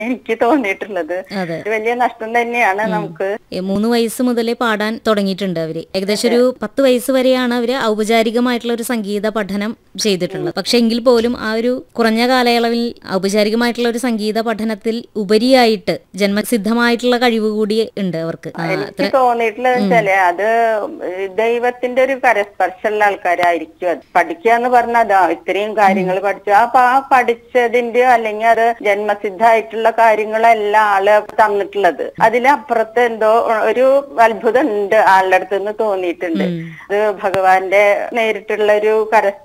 എനിക്ക് തോന്നിയിട്ടുള്ളത് അതെ ഒരു വലിയ നഷ്ടം തന്നെയാണ് നമുക്ക് ഏ, മൂന്ന് വയസ്സ് മുതലേ പാടാൻ തുടങ്ങിയിട്ടുണ്ട് അവര് ഏകദേശം ഒരു പത്ത് വയസ്സ് വരെയാണ് അവര് ഔപചാരികമായിട്ടുള്ള ഒരു സംഗീത പഠനം ചെയ്തിട്ടുള്ളത് പക്ഷെ എങ്കിൽ പോലും ആ ഒരു കുറഞ്ഞ കാലയളവിൽ ഔപചാരികമായിട്ടുള്ള ഒരു സംഗീത പഠനത്തിൽ ഉപരിയായിട്ട് ജന്മസിദ്ധമായിട്ടുള്ള കഴിവ് കൂടി ഉണ്ട് അവർക്ക് ആ, എനിക്ക് തോന്നിയിട്ടുള്ളത് വെച്ചാല് അത് ദൈവത്തിന്റെ ഒരു കരസ്പർശമുള്ള ആൾക്കാരായിരിക്കും അത് പഠിക്കുക എന്ന് പറഞ്ഞാൽ അതാ ഇത്രയും കാര്യങ്ങൾ പഠിച്ചു അപ്പൊ ആ പഠിച്ചതിന്റെ അല്ലെങ്കിൽ അത് ജന്മസിദ്ധമായിട്ടുള്ള കാര്യങ്ങളല്ല ആള് തന്നിട്ടുള്ളത് അതിലപ്പുറത്ത് എന്തോ ഒരു അത്ഭുതം ഉണ്ട് ആളുടെ അടുത്ത് നിന്ന് തോന്നിയിട്ടുണ്ട് അത് ഭഗവാന്റെ നേരിട്ടുള്ള ഒരു കര